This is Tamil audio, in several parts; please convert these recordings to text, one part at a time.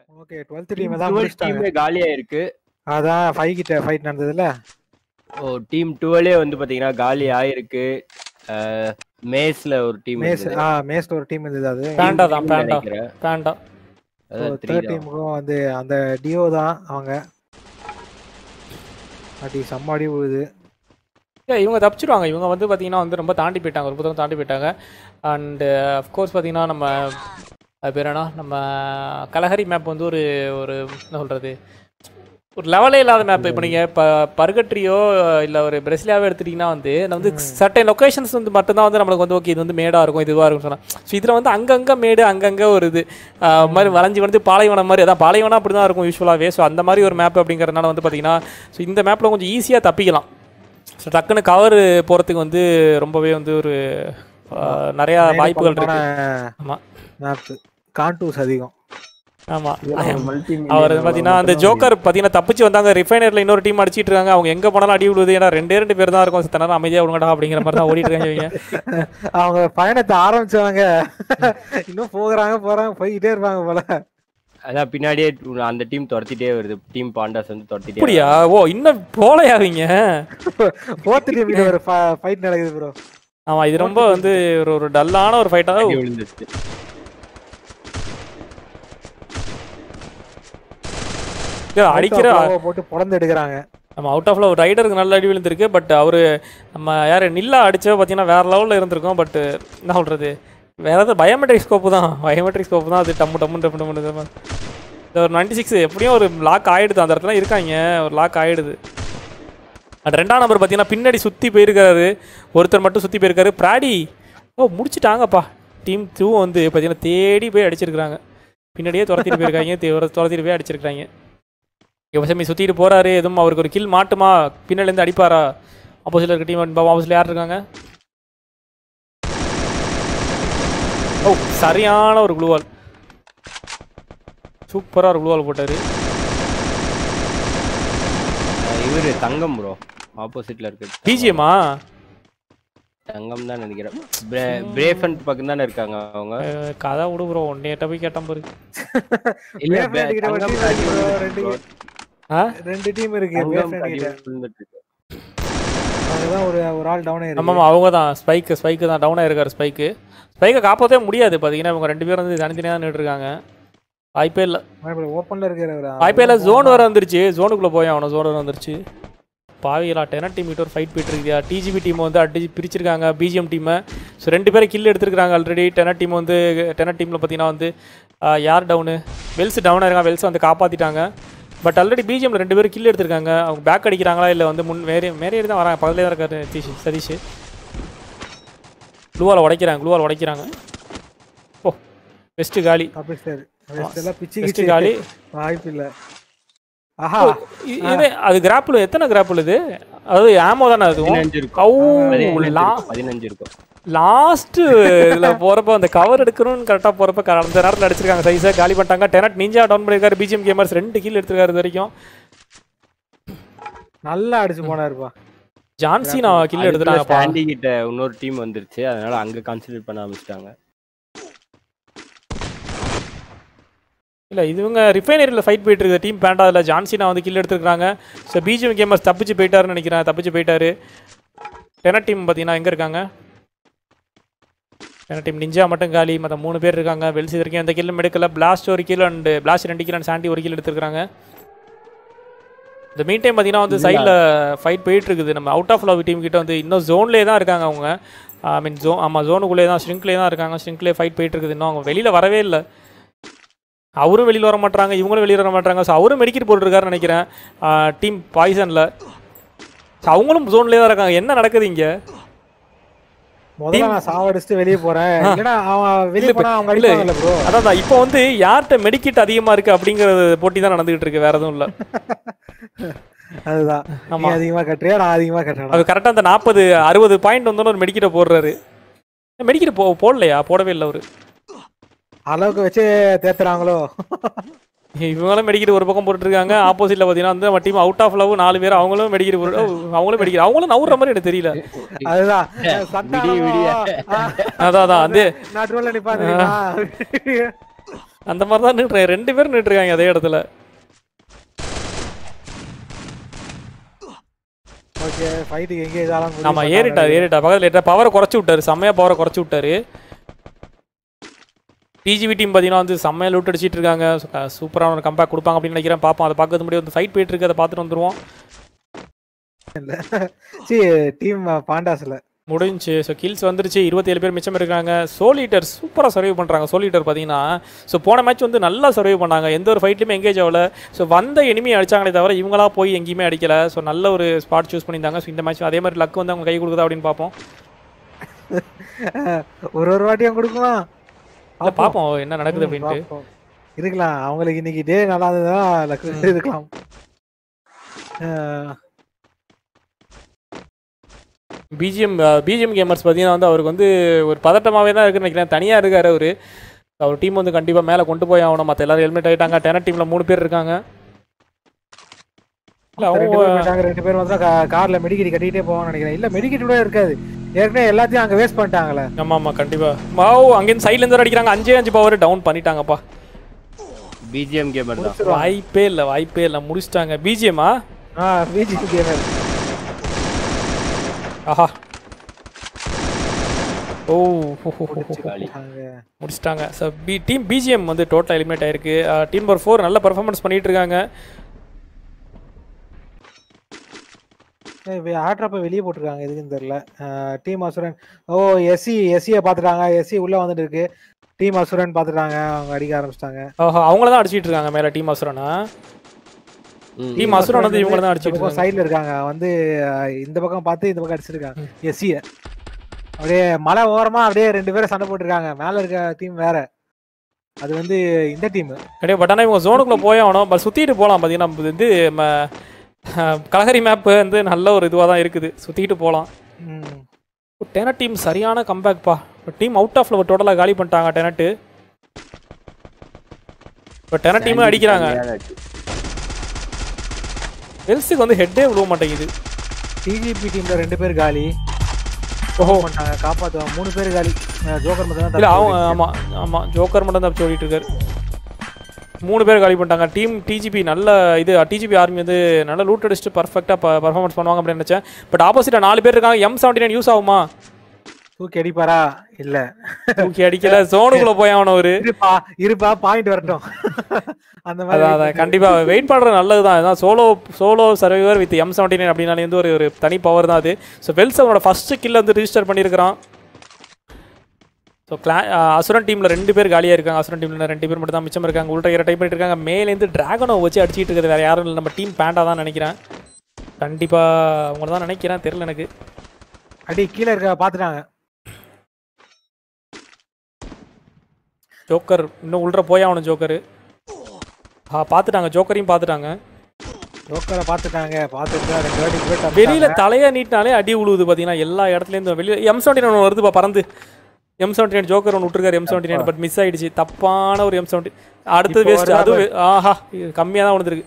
ஓகே டுவெல்த் டீம் தான் டுவெல் முடிச்சிட்டாங்க டீமே காலியா இருக்கு அதான் ஃபைவ் கிட்ட ஃபைட் நடந்ததுல ஓ டீம் டுவெலே வந்து பாத்தீங்கன்னா காலி ஆயிருக்கு அஹ், மேஸ்ல ஒரு டீம் மேஸ் ஆ மேஸ்ல ஒரு டீம் இருந்தது அது பேண்டா தான் பேண்டா நினைக்கிறேன் பேண்டா அதான் த்ரீ தேர்ட் டீமுக்கும் வந்து அந்த டியோ தான் அவங்க அடி செம்ம அடி விழுது இல்லை இவங்க தப்பிச்சிருவாங்க இவங்க வந்து பார்த்தீங்கன்னா வந்து ரொம்ப தாண்டி போயிட்டாங்க ஒரு புத்தகம் தாண்டி போயிட்டாங்க அண்டு அஃப்கோர்ஸ் பார்த்தீங்கன்னா நம்ம அது பேர் என்ன நம்ம கலஹரி மேப் வந்து ஒரு ஒரு என்ன சொல்கிறது ஒரு லெவலே இல்லாத மேப் இப்போ நீங்கள் இப்போ பர்கட்ரியோ இல்லை ஒரு பிரசிலியாவோ எடுத்துட்டிங்கன்னா வந்து நான் வந்து சர்டன் லொக்கேஷன்ஸ் வந்து மட்டும்தான் வந்து நம்மளுக்கு வந்து ஓகே இது வந்து மேடாக இருக்கும் இதுவாக இருக்கும் சொன்னால் ஸோ இதில் வந்து அங்கங்கே மேடு அங்கங்கே ஒரு இது ஆஹ் மாதிரி வளைஞ்சு வந்து பாலைவனம் மாதிரி அதான் பாலைவனம் அப்படி தான் இருக்கும் யூஸ்வலாகவே ஸோ அந்த மாதிரி ஒரு மேப் அப்படிங்கிறதுனால வந்து பார்த்தீங்கன்னா ஸோ இந்த மேப்பில் கொஞ்சம் ஈஸியாக தப்பிக்கலாம் ஸோ டக்குன்னு கவர் போகிறதுக்கு வந்து ரொம்பவே வந்து ஒரு ஆஹ், நிறையா வாய்ப்புகள் இருக்கு ஆமா. மேப் கான்டூஸ் அதிகம் ஆமாம் அவர் பார்த்தீங்கன்னா அந்த ஜோக்கர் பார்த்தீங்கன்னா தப்பிச்சு வந்தாங்க ரிஃபைனரில் இன்னொரு டீம் அடிச்சிட்டு இருக்காங்க அவங்க எங்கே போனாலும் அடி விழுது ஏன்னா ரெண்டே ரெண்டு பேர் தான் இருக்கும் சித்த நேரம் அமைதியாக விடுங்கடா அப்படிங்கிற மாதிரி தான் ஓடிட்டு இருக்காங்க இவங்க அவங்க பயணத்தை ஆரம்பிச்சவங்க இன்னும் போகிறாங்க போறாங்க போய்கிட்டே இருப்பாங்க போல அதான் பின்னாடியே அந்த டீம் துரத்திட்டே வருது டீம் பாண்டாஸ் வந்து துரத்திட்டே அப்படியா ஓ இன்னும் போலையாவீங்க ஃபோர்த் டீம் கிட்ட ஒரு ஃபைட் நடக்குது ப்ரோ ஆமாம் இது ரொம்ப வந்து ஒரு ஒரு டல்லான ஒரு ஃபைட்டாக அடி விழுந்துச்சு அடிக்கிற போட்டு பொழந்து எடுக்கிறாங்க நம்ம அவுட் ஆஃப்ல ஒரு ரைடருக்கு நல்ல அடி விழுந்திருக்கு பட் அவர் நம்ம யார் நில்லா அடிச்ச பார்த்தீங்கன்னா வேற லெவலில் இருந்திருக்கும் பட் என்ன சொல்றது வேற ஏதாவது பயோமெட்ரிக் ஸ்கோப்பு தான் பயோமெட்ரிக் ஸ்கோப்பு தான் அது டம்மு டம்மு டம்மு டம்மு டம்மு. இந்த ஒரு நைன்டி சிக்ஸ் எப்படியும் ஒரு லாக் ஆயிடுது அந்த இடத்துல இருக்காங்க ஒரு லாக் ஆயிடுது அது ரெண்டாம் நம்பர் பார்த்தீங்கன்னா பின்னாடி சுற்றி போயிருக்காரு ஒருத்தர் மட்டும் சுற்றி போயிருக்காரு பிராடி ஓ முடிச்சிட்டாங்கப்பா டீம் டூ வந்து பார்த்தீங்கன்னா தேடி போய் அடிச்சிருக்காங்க பின்னாடியே துரத்திட்டு போயிருக்காங்க தே- துரத்திட்டு போய் அடிச்சிருக்காங்க யுவசமி சுற்றிட்டு போறாரு எதுவும் அவருக்கு ஒரு கில் மாட்டுமா பின்னாலேருந்து அடிப்பாரா ஆப்போசிட்ல இருக்க டீம் ஆப்போசிட்ல யார் இருக்காங்க ஓ சரியான ஒரு குளுவால் சூப்பரா ஒரு குளுவால் போட்டாரு அஹ், இவரு தங்கம் ப்ரோ ஆப்போசிட்ல இருக்கு பிஜிஎம்மா தங்கம் தான் நினைக்கிறேன் பிரேஃபண்ட் பக்கம் தானே இருக்காங்க அவங்க கதை விடு ப்ரோ ஒன்னேட்ட போய் கேட்டான் பாரு இல்ல Brave கிட்ட ஒரு தங்கம் team அடி இருக்கு bro, விழுந்துச்சு ரெண்டு bro. ஆ ரெண்டு டீம் இருக்கு தங்கம் Brave அடி கிட்ட. விழுந்துட்டு இருக்கு. அதுதான் ஒரு ஒரு ஆள் டவுன் ஆயிருக்கு ஆமாம் அவங்க தான் ஸ்பைக்கு ஸ்பைக்கு தான் டவுன் ஆயிருக்காரு ஸ்பைக்கு ஸ்பைக்கை காப்பாற்றவே முடியாது பார்த்தீங்கன்னா இவங்க ரெண்டு பேரும் வந்து தனித்தனியாக நின்றுட்டு இருக்காங்க வாய்ப்பே இல்லை ஓப்பன்ல இருக்கிற வாய்ப்பே இல்லை ஜோன் வர வந்துருச்சு ஜோனுக்குள்ளே போய் அவனை ஜோன் வர வந்துருச்சு பாவிகளா டெனட் டீம் கிட்ட ஒரு ஃபைட் போயிட்டு இருக்கியா டிஜிபி டீம் வந்து அடிச்சு பிரிச்சிருக்காங்க பிஜிஎம் டீமை ஸோ ரெண்டு பேரும் கில் எடுத்திருக்காங்க ஆல்ரெடி டெனட் டீம் வந்து டெனட் டீமில் பார்த்தீங்கன்னா வந்து ஆஹ், யார் டவுனு வெல்ஸ் டவுனாக இருக்காங்க வெல்ஸ் வந்து காப்பாற்றிட்டாங்க பட் ஆல்ரெடி பிஜிஎம்ல ரெண்டு பேரும் கில் எடுத்திருக்காங்க அவங்க பேக் அடிக்கிறாங்களா இல்லை வந்து முன் மேரே மேரேரி தான் வராங்க பக்கத்துலேயே தான் இருக்காரு நிதிஷ் சதீஷ் க்ளூவால் உடைக்கிறாங்க க்ளூவால் உடைக்கிறாங்க ஓ பெஸ்ட்டு காலி தப்பிச்சாரு எல்லாம் பிச்சு பெஸ்ட்டு கிச்சு காலி வாய்ப்பு இல்ல ஆஹா இ- இது அது கிராப்பிள் எத்தனை கிராப்பிள் இது அது ஆமோ தானே அது பதினஞ்சு இருக்கும் கவு பதினஞ்சு லா இருக்கும், பதினஞ்சு இருக்கும் லாஸ்ட் இதுல போறப்ப அந்த கவர் எடுக்கணும்னு கரெக்டா போறப்ப க- அந்த நேரத்துல அடிச்சிருக்காங்க சைஸா காலி பண்ணிட்டாங்க டெனட் நிஞ்சா டவுன் பண்ணிருக்காரு பிஜிஎம் கேமர்ஸ் ரெண்டு கீழ் எடுத்திருக்காரு இது வரைக்கும் நல்லா அடிச்சு போனாருப்பா ஜான்சி நான் கில் எடுத்துட்டாங்கப்பா ஸ்டாண்டி கிட்ட இன்னொரு டீம் வந்துருச்சு அதனால அங்க கான்சென்ட்ரேட் பண்ண ஆரம்பிச்சிட்டாங்க இல்ல இதுவங்க ரிஃபைனரியில் ஃபைட் போயிட்டு இருக்குது டீம் பேண்டா அதில் ஜான்சினா வந்து கில் எடுத்துருக்காங்க ஸோ பிஜிஎம் கேமர்ஸ் தப்பிச்சு போயிட்டாருன்னு நினைக்கிறேன் தப்பிச்சு போயிட்டாரு டெனட் டீம் பார்த்தீங்கன்னா எங்கே இருக்காங்க டெனட் டீம் நிஞ்சா மட்டும் காலி மற்ற மூணு பேர் இருக்காங்க வெல்ஸ் இது வரைக்கும் எந்த கில்லும் எடுக்கல பிளாஸ்ட் ஒரு கிலோ அண்ட் பிளாஸ்ட் ரெண்டு கிலோ அண்ட் சாண்டி ஒரு கிலோ எடுத்துருக்காங்க இந்த மீன் டைம் பார்த்தீங்கன்னா வந்து சைடில் ஃபைட் போயிட்டு இருக்குது நம்ம அவுட் ஆஃப் லவ் டீம் கிட்ட வந்து இன்னும் ஜோன்லேயே தான் இருக்காங்க அவங்க ஐ மீன் ஜோ ஆமாம் ஜோனுக்குள்ளே தான் ஸ்ட்ரிங்க்லேயே தான் இருக்காங்க ஸ்ட்ரிங்க்லேயே ஃபைட் போயிட்டு இருக்குது இன்னும் அவங்க வெளியில் வரவே இல்லை அவரும் வெளியில் வர மாட்டாங்க இவங்களும் வெளியில் வர மாட்டாங்க ஸோ அவரும் மெடிக்கெட் போட்டுருக்காருன்னு நினைக்கிறேன் டீம் பாய்சனில் ஸோ அவங்களும் ஜோன்லேயே தான் இருக்காங்க என்ன நடக்குது இங்கே முதல்ல நான் சாவடிச்சுட்டு வெளியே போறேன் இல்லனா அவன் வெளியே இல்ல, போனா அவங்க இல்ல. அடிப்பாங்கல்ல ப்ரோ அதான் இப்போ வந்து யார்கிட்ட மெடிக்கெட் அதிகமாக இருக்குது அப்படிங்கிறது போட்டி தான் நடந்துகிட்டு இருக்கு வேற எதுவும் இல்லை அதுதான் நீ ஆமா. அதிகமா கட்டுறியா நான் அதிகமா கட்டுறேன் அது கரெக்டாக அந்த நாற்பது அறுபது பாயிண்ட் வந்தோன்னு ஒரு மெடிக்கெட்டை போடுறாரு மெடிக்கெட் போ போடலையா போடவே இல்லை அவரு அளவுக்கு வச்சு தேத்துறாங்களோ இவங்களும் மெடிக்கெட் ஒரு பக்கம் போட்டுருக்காங்க ஆப்போசிட்ல பார்த்தீங்கன்னா வந்து நம்ம டீம் அவுட் ஆஃப் லவ் நாலு பேர் அவங்களும் மெடிக்கெட் போட்டு அவங்களும் மெடிக்கெட் அவங்களும் நவுற மாதிரி எனக்கு தெரியல அதுதான் விடிய விடிய. அதான் அதான் வந்து நடுவில் நிப்பா தெரியுமா அந்த மாதிரி தான் நின்றுருக்காங்க ரெண்டு பேரும் நின்றுருக்காங்க அதே இடத்துல ஓகே ஃபைட்டுக்கு எங்கே இதாலும் ஆமா ஏறிட்டார் ஏறிட்டார் பக்கத்தில் ஏறிட்டா பவரை குறைச்சி விட்டாரு செம்மையா பவரை குறைச்சி விட்டாரு டிஜிபி டீம் பார்த்தீங்கன்னா வந்து செம்மையா லூட் அடிச்சிட்டு இருக்காங்க சூப்பரான ஒரு கம்பேக் கொடுப்பாங்க அப்படின்னு நினைக்கிறேன் பார்ப்போம் அதை பார்க்கறது முடியும் வந்து ஃபைட் போயிட்டு இருக்கு அதை பார்த்துட்டு வந்துருவோம் சி டீம் பாண்டாஸ்ல முடிஞ்சுச்சு ஸோ கில்ஸ் வந்துருச்சு இருபத்தேழு பேர் மிச்சம் இருக்காங்க சோலிட்டர் சூப்பராக சர்வை பண்ணுறாங்க சோலிட்டர் பார்த்தீங்கன்னா ஸோ போன மேட்ச் வந்து நல்லா சர்வை பண்ணாங்க எந்த ஒரு ஃபைட்லையுமே எங்கேஜ் ஆகல ஸோ வந்த எனிமி அடிச்சாங்களே தவிர இவங்களா போய் எங்கேயுமே அடிக்கல ஸோ நல்ல ஒரு ஸ்பாட் சூஸ் பண்ணியிருந்தாங்க ஸோ இந்த மேட்ச் அதே மாதிரி லக் வந்து அவங்க கை கொடுக்குதா அப்படின்னு பார்ப்போம் ஒரு ஒரு வாட்டியும் கொடுக்குமா இல்ல, பார்ப்போம் என்ன நடக்குது அப்படின்ட்டு பார்ப்போம். இருக்கலாம் அவங்களுக்கு இன்னைக்கு டே நல்லா இருந்ததுதான் லக்கு இருக்கலாம் அஹ், பிஜிஎம் பிஜிஎம் கேமர்ஸ் பார்த்தீங்கன்னா வந்து அவருக்கு வந்து ஒரு பதட்டமாகவே தான் இருக்குன்னு நினைக்கிறேன் தனியாக இருக்காரு அவர் அவர் டீம் வந்து கண்டிப்பாக மேலே கொண்டு போய் ஆகணும் மற்ற எல்லாரும் ஹெல்மெட் ஆகிட்டாங்க டென டீமில் மூணு பேர் இருக்காங்க இல்லை ரெண்டு அவங்க பேர் போயிட்டாங்க, ரெண்டு பேர் வந்து கார்ல மெடிக்கெட் கட்டிட்டே போவான்னு நினைக்கிறேன் இல்ல மெடிக்கெட் கூட இருக்காது ஏற்கனவே எல்லாத்தையும் அங்க வேஸ்ட் பண்ணிட்டாங்களே ஆமாம் ஆமாம் கண்டிப்பாக வாவ் அங்கேருந்து சைட்லேருந்து அடிக்கிறாங்க அஞ்சே அஞ்சு பவர் டவுன் பண்ணிட்டாங்கப்பா பிஜிஎம் கேமர் தான் வாய்ப்பே இல்லை வாய்ப்பே இல்லை முடிச்சிட்டாங்க பிஜிஎம்மா ஆ பிஜி கேமர் ஆஹா ஓ காலி முடிச்சிட்டாங்க ஸோ பி டீம் பிஜிஎம் வந்து டோட்டல் எலிமினேட் ஆயிருக்கு டீம் நம்பர் ஃபோர் நல்ல பர்ஃபார்மன்ஸ் பண்ணிட்டு இருக்காங்க ஆட்ரப்ப வெளியே போட்டிருக்காங்க எதுக்குன்னு தெரியல டீம் அசுரன் ஓ எஸ்சி எஸ்சியை பார்த்துட்டாங்க எஸ்சி உள்ள வந்துட்டு இருக்கு டீம் அசுரன் பார்த்துட்டாங்க அவங்க அடிக்க ஆரம்பிச்சிட்டாங்க ஓஹோ அவங்கள தான் அடிச்சிட்டு இருக்காங்க மேலே டீம் அசுரனா ம். டீம் அசுரன் வந்து இவங்கள தான் அடிச்சிட்டு இருக்காங்க சைடுல இருக்காங்க வந்து அஹ், இந்த பக்கம் பார்த்து இந்த பக்கம் அடிச்சிருக்காங்க எஸ்சிய அப்படியே மலை ஓரமா அப்படியே ரெண்டு பேரும் சண்டை போட்டிருக்காங்க மேல இருக்க டீம் வேற அது வந்து இந்த டீம் கிடையாது பட் ஆனால் இவங்க ஜோனுக்குள்ளே போய் ஆகணும் பட் சுற்றிட்டு போகலாம் பார்த்தீங்கன்னா நம்ம வந்து நம்ம அஹ், கலகரி மேப்பு வந்து நல்ல ஒரு இதுவாக தான் இருக்குது சுற்றிட்டு போகலாம் டெனட் டீம் சரியான கம்பேக்ப்பா டீம் அவுட் ஆஃப்ல டோட்டலாக காலி பண்ணிட்டாங்க டெனட்டு இப்போ டெனட் டீமும் அடிக்கிறாங்க சரியான அடி. வெல்ஸுக்கு வந்து ஹெட்டே விழுவ மாட்டேங்குது டிஜிபி டீம்ல ரெண்டு பேர் காலி ஓஹோ பண்ணிட்டாங்க காப்பாத்துவாங்க மூணு பேர் காலி அஹ், ஜோக்கர் மட்டும் தான் இல்லை தப்பிச்சு அவங்க ஆமாம் ஆமாம் ஜோக்கர் மட்டும் தான் ஓடிட்டு இருக்காரு மூணு பேர் காலி பண்ணிட்டாங்க டீம் டிஜிபி நல்ல இது டிஜிபி ஆர்மி வந்து நல்ல லூட் அடிச்சுட்டு பர்ஃபெக்டாக பர்ஃபார்மன்ஸ் பண்ணுவாங்க அப்படின்னு நினச்சேன் பட் ஆப்போசிட்டாக நாலு பேர் இருக்காங்க எம் செவன்டி நைன் யூஸ் ஆகுமா தூக்கி அடிப்பாரா இல்ல தூக்கி அடிக்கல ஜோனுக்குள்ளே போய் ஆகணும் அவரு இருப்பா இருப்பா பாயிண்ட் வரட்டும் அந்த மாதிரி அதான் அதான் கண்டிப்பாக வெயிட் பண்ணுறது நல்லது தான் அதான் solo solo survivor with M seventy nine அப்படின்னாலே வந்து ஒரு ஒரு தனி பவர் தான் அது ஸோ வெல்ஸ் அவனோட ஃபஸ்ட்டு கில்ல வந்து ரிஜிஸ்டர் பண்ணியிருக்கிறான் ஸோ கிளா அசுரன் டீமில் ரெண்டு பேர் காலியாக இருக்காங்க அசுரன் டீமில் ரெண்டு பேர் மட்டும் தான் மிச்சம் இருக்காங்க உள்டா இற டைப் பண்ணிட்டு இருக்காங்க மேலேருந்து டிராகனோ வச்சு அடிச்சிட்டு இருக்கிறது வேறு யாரும் இல்லை நம்ம டீம் பேண்டா தான் நினைக்கிறேன் கண்டிப்பாக அவங்கள தான் நினைக்கிறேன் தெரில எனக்கு அடி கீழே இருக்க பாத்துட்டாங்க ஜோக்கர் இன்னும் உள்ள போய் ஆகணும் ஜோக்கர் ஆ பார்த்துட்டாங்க ஜோக்கரையும் பார்த்துட்டாங்க ஜோக்கரை பாத்துட்டாங்க பாத்துட்டு தான் ரெண்டு வாட்டி போய் தப்பிச்சாங்க. வெளியில தலையை நீட்டினாலே அடி உழுவுது பார்த்தீங்கன்னா எல்லா இடத்துலேருந்து வெளியில எம் செவன்டி நைன் வருதுப்பா பறந்து எம் செவன்டி நைன் ஜோக்கர் ஒன்று விட்டுருக்காரு M seventy nine but miss ஆயிடுச்சு தப்பான ஒரு எம் செவன்டி அடுத்தது இப்போ வேஸ்ட் வருதா அது வே- ஆஹா கம்மியாக தான் விழுந்துருக்கு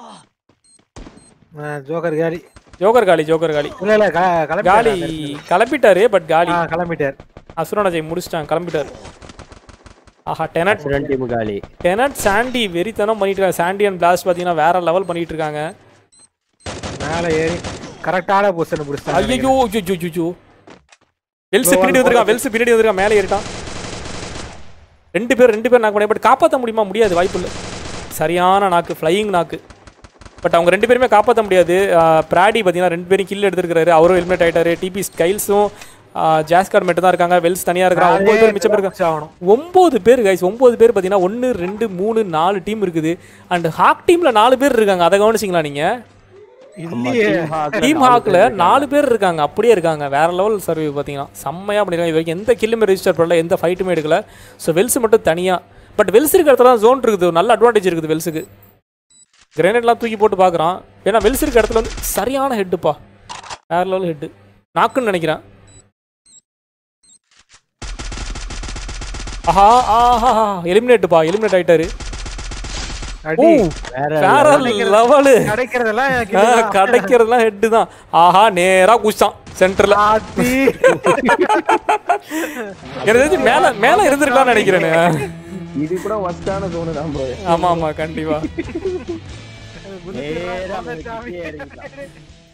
அஹ், ஜோக்கர் காலி ஜோக்கர் காலி ஜோக்கர் காலி இல்ல இல்ல க- கிளம்பிட்டாரு காலி அந்த இடத்துல. கிளப்பிட்டாரு பட் காலி ஆ, கிளம்பிட்டார் அசுரனஜை முடிச்சிட்டாங்க கிளம்பிட்டாரு ஆஹா டெனட் அசுரன் டீம் காலி டெனட் சாண்டி வெறித்தனம் பண்ணிட்டு இருக்காங்க சாண்டி அண்ட் பிளாஸ்ட் பார்த்தீங்கன்னா வேற லெவல் பண்ணிட்டு இருக்காங்க மேல ஏறி கரெக்டான பொசிஷன் பிடிச்சாங்க ஐயோ ஐயோ ஐயோ வெல்ஸ் பின்னாடி வந்திருக்கான் வெல்ஸ் பின்னாடி வந்திருக்கான் மேலே ஏறிட்டான் ரெண்டு பேர் ரெண்டு பேர் நாக்கு பண்ணி பட் காப்பாற்ற முடியுமா முடியாது வாய்ப்பு இல்லை சரியான நாக்கு ஃப்ளையிங் நாக்கு பட் அவங்க ரெண்டு பேருமே காப்பாற்ற முடியாது ஆஹ் பிராடி பார்த்தீங்கன்னா ரெண்டு பேரும் கில் எடுத்துருக்காரு அவரும் ஹெல்மெட் ஆயிட்டாரு டிபி ஸ்கைல்ஸும் ஜாஸ்கார் மட்டும் தான் இருக்காங்க வெல்ஸ் தனியாக இருக்கிறாங்க ஒன்பது பேர் மிச்சம் இருக்காங்க ஆகணும் ஒம்பது பேர் கைஸ் ஒம்பது பேர் பார்த்தீங்கன்னா ஒன்று ரெண்டு மூணு நாலு டீம் இருக்குது அண்ட் ஹாக் டீமில் நாலு பேர் இருக்காங்க அதை கவனிச்சிங்களா நீங்கள் இல்லையே டீம் ஹாக்ல நாலு பேர் இருக்காங்க அப்படியே இருக்காங்க வேற லெவல் சர்வே பார்த்தீங்கன்னா செம்மையாக பண்ணிருக்காங்க இது வரைக்கும் எந்த கில்லுமே ரெஜிஸ்டர் பண்ணல எந்த ஃபைட்டுமே எடுக்கல ஸோ வெல்ஸ் மட்டும் தனியாக பட் வெல்ஸ் இருக்கிற இடத்துல தான் ஜோன் இருக்குது ஒரு நல்ல அட்வான்டேஜ் இருக்குது வெல்ஸுக்கு கிரேனேட்லாம் தூக்கி போட்டு பார்க்குறான் ஏன்னா வெல்ஸ் இருக்க இடத்துல வந்து சரியான ஹெட்டுப்பா வேற லெவல் ஹெட்டு நாக்குன்னு நினைக்கிறேன் ஆஹா ஆஹா எலிமினேட்டுப்பா எலிமினேட் ஆயிட்டாரு அடி வேற வேற லெவலு கிடைக்கிறதெல்லாம் ஆ, கிட்ட தான். கிடைக்கிறதுலாம் ஹெட்டு தான் ஆஹா நேரா குச்சான் சென்டர்ல ஆத்தி. எனக்கு தெரிஞ்சு மேல மேல இருந்திருக்கலாம்னு நினைக்கிறேன் இது கூட ஒஸ்டான தோணு தான் ப்ரோ ஆமா ஆமா கண்டிப்பா நேரா அவங்க கிட்டயே இறங்கிட்டான்.